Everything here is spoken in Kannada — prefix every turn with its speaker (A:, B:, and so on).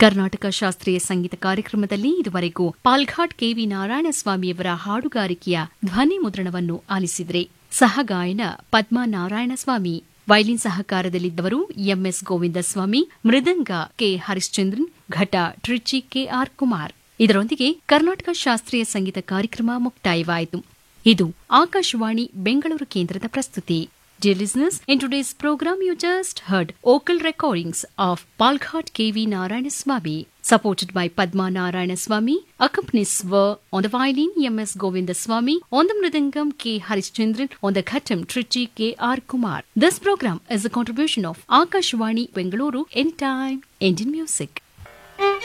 A: ಕರ್ನಾಟಕ ಶಾಸ್ತ್ರೀಯ ಸಂಗೀತ ಕಾರ್ಯಕ್ರಮದಲ್ಲಿ ಇದುವರೆಗೂ ಪಾಲ್ಘಾಟ್ ಕೆವಿ ನಾರಾಯಣಸ್ವಾಮಿಯವರ ಹಾಡುಗಾರಿಕೆಯ ಧ್ವನಿ ಮುದ್ರಣವನ್ನು ಆಲಿಸಿದ್ರೆ ಸಹಗಾಯನ ಪದ್ಮಾ ನಾರಾಯಣಸ್ವಾಮಿ ವೈಲಿನ್ ಸಹಕಾರದಲ್ಲಿದ್ದವರು MS Govindaswamy mridanga K Harishchandran ghata Trichy K R Kumar ಇದರೊಂದಿಗೆ ಕರ್ನಾಟಕ ಶಾಸ್ತ್ರೀಯ ಸಂಗೀತ ಕಾರ್ಯಕ್ರಮ ಮುಕ್ತಾಯವಾಯಿತು ಇದು ಆಕಾಶವಾಣಿ ಬೆಂಗಳೂರು ಕೇಂದ್ರದ ಪ್ರಸ್ತುತಿ Dear listeners, in today's program you just heard vocal recordings of Palghat KV Narayanaswamy, supported by Padma Narayanaswamy, accompanies were on the violin M.S. Govindaswamy, on the mridangam K. Harishchandran, on the ghatam Trichy K. R. Kumar. This program is a contribution of Akashwani Bengaluru Anytime Indian Music.